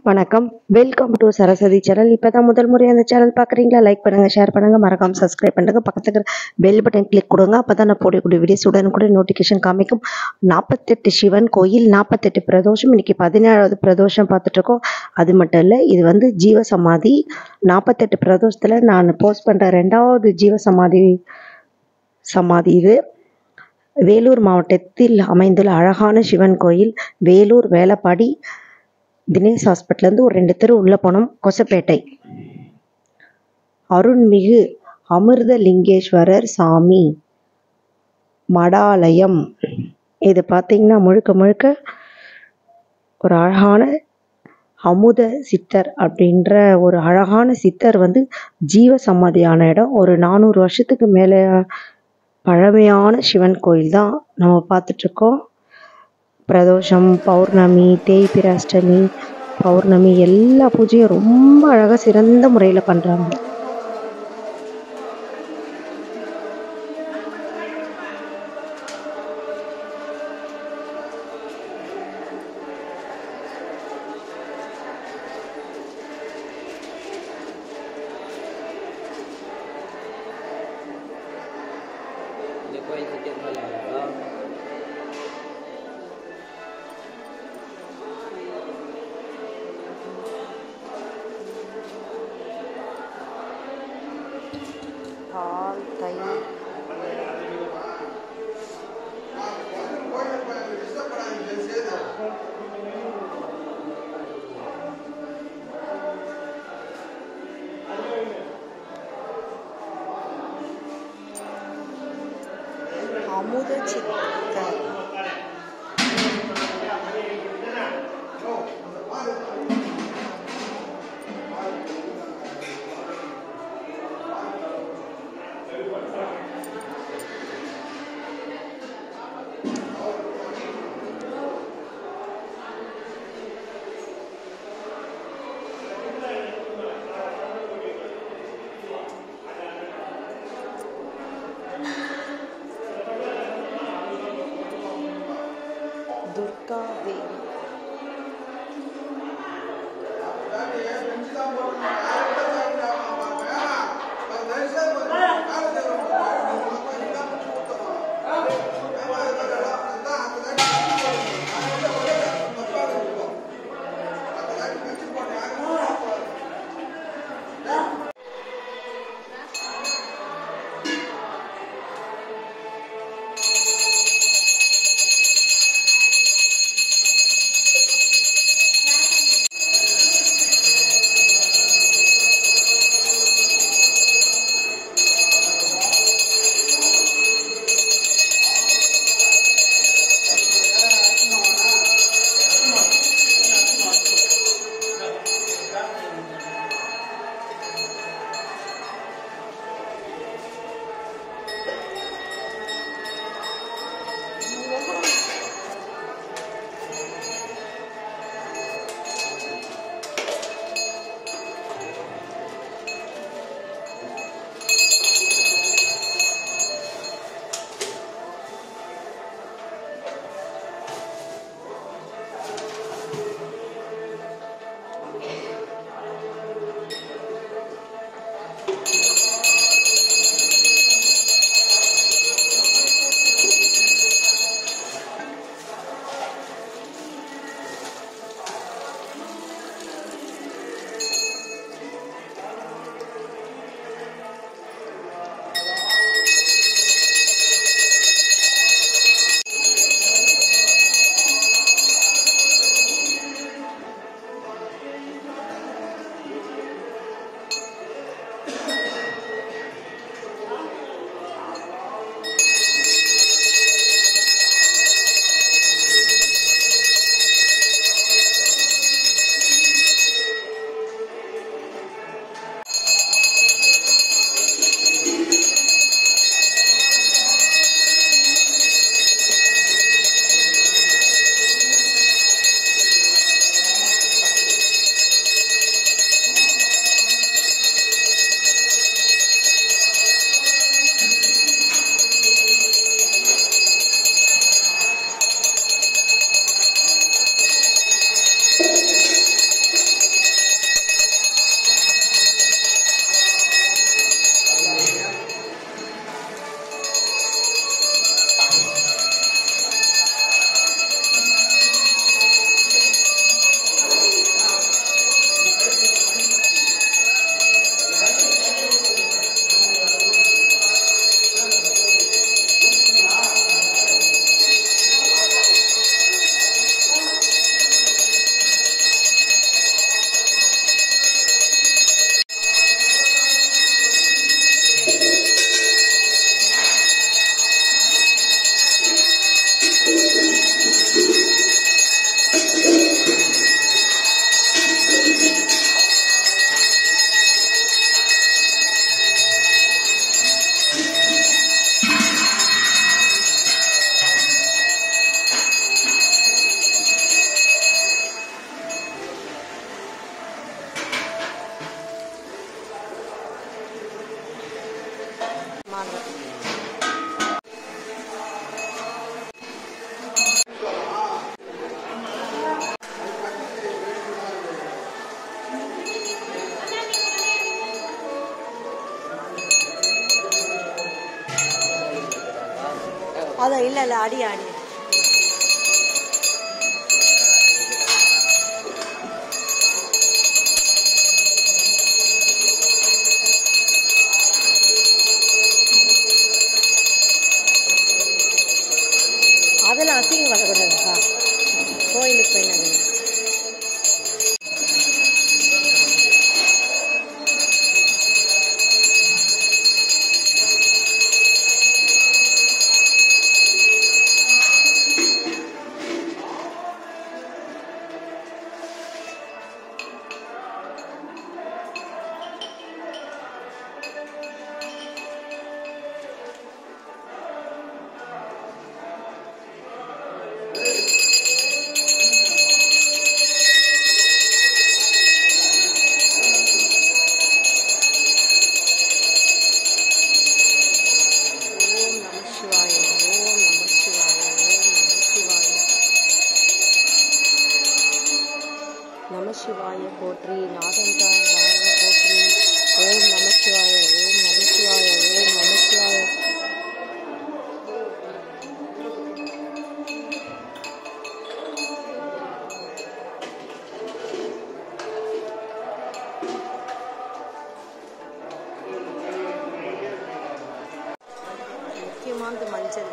வணக்கம் welcome to Saraswati channel இப்போ தான் முதல் முறை அந்த சேனல் பார்க்குறீங்களா லைக் பண்ணுங்கள் ஷேர் பண்ணுங்கள் மறக்காம சப்ஸ்கிரைப் பண்ணுங்க பக்கத்துக்கு பெல் பட்டன் கிளிக் கொடுங்க அப்போ தான் நான் போடக்கூடிய வீடியோஸ் உடனுக்குடன் நோட்டிஃபிகேஷன் காமிக்கும் நாற்பத்தெட்டு சிவன் கோயில் நாற்பத்தெட்டு பிரதோஷம் இன்னைக்கு பதினேழாவது பிரதோஷம் பார்த்துட்ருக்கோம் அது மட்டும் இல்லை இது வந்து ஜீவ சமாதி நாற்பத்தெட்டு பிரதோஷத்தில் நான் போஸ்ட் பண்ணுற ரெண்டாவது ஜீவ சமாதி சமாதி இது வேலூர் மாவட்டத்தில் அமைந்துள்ள அழகான சிவன் கோயில் வேலூர் வேலப்பாடி தினேஷ் ஹாஸ்பிட்டல்லேருந்து ஒரு ரெண்டு தெரு உள்ளே போனோம் கொசப்பேட்டை அருண்மிகு அமிர்தலிங்கேஸ்வரர் சாமி மடாலயம் இது பார்த்தீங்கன்னா முழுக்க முழுக்க ஒரு அழகான அமுத சித்தர் அப்படின்ற ஒரு அழகான சித்தர் வந்து ஜீவ சமாதியான இடம் ஒரு நானூறு வருஷத்துக்கு மேலே பழமையான சிவன் கோயில் தான் நம்ம பார்த்துட்ருக்கோம் பிரதோஷம் பௌர்ணமி தேய்பிறை அஷ்டமி பௌர்ணமி எல்லா பூஜையும் ரொம்ப அழகாக சிறந்த முறையில் பண்ணுறாங்க देखो ये कितना लगेगा பால் தயிர் அமுத சித்தர் அதான் இல்லை இல்லை அடி அடி அதெல்லாம் அசிங்கம் வரக்கூடாதுப்பா கோயிலுக்கு போயினாங்க ஓம் நம சிவாய ஓம் நம சிவாய ஓம் நம சிவாய நம சிவாய போற்றி நாதந்தாய் வாழ்க போற்றி ஓம் நம சிவாய ஓம் நம சிவாய ஓம் நம சிவாய முக்கியமானது மஞ்சள்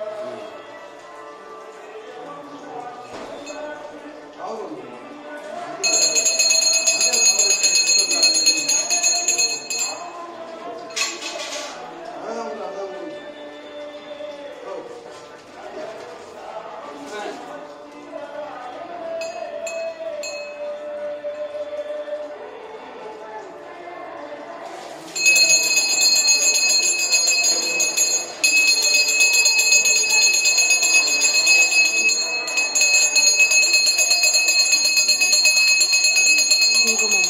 குங்குமம்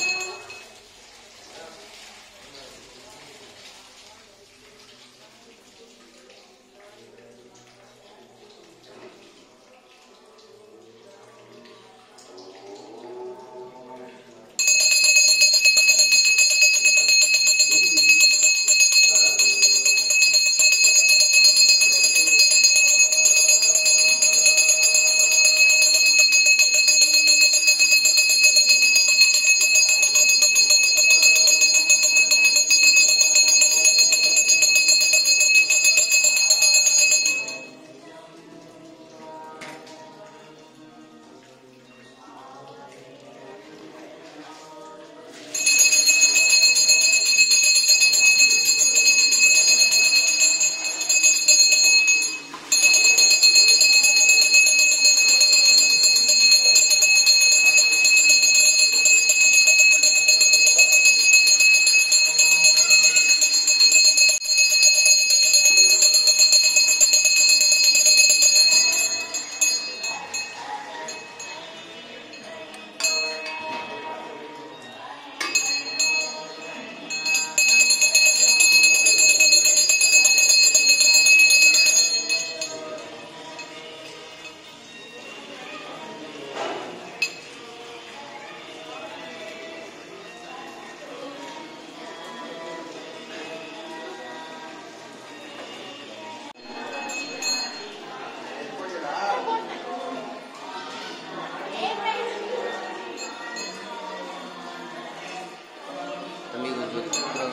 தம்பி கொஞ்சம்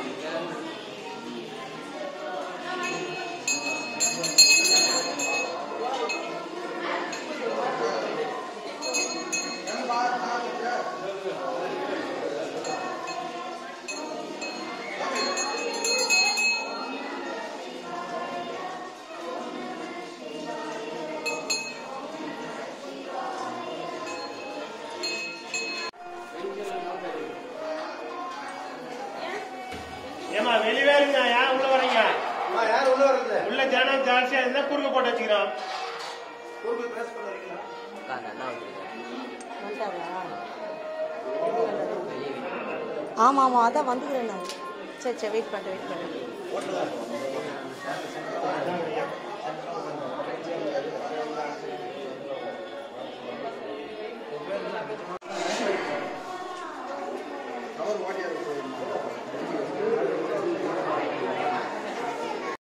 ஏமா வெளியே இருங்க ஏன் உள்ள வரீங்க அம்மா, யார் உள்ள வர்றது? உள்ள ஜனம் ஜாஸ்தியா இருந்தா குறுக்கு போட்டு வச்சுக்கிறோம் குறுக்கு பேச போறீங்களா? அக்கா அந்த அண்ணா வந்துருக்காங்க வந்துட்டாரா வெளியே விட்டு ஆமாம் ஆமாம் அதான் வந்துக்கிறேன் நான் சரி சரி வெயிட் பண்ணுறேன் வெயிட் பண்ணுறேன் ஓட்டுங்க. கவர் ஓட்டியா இருக்கு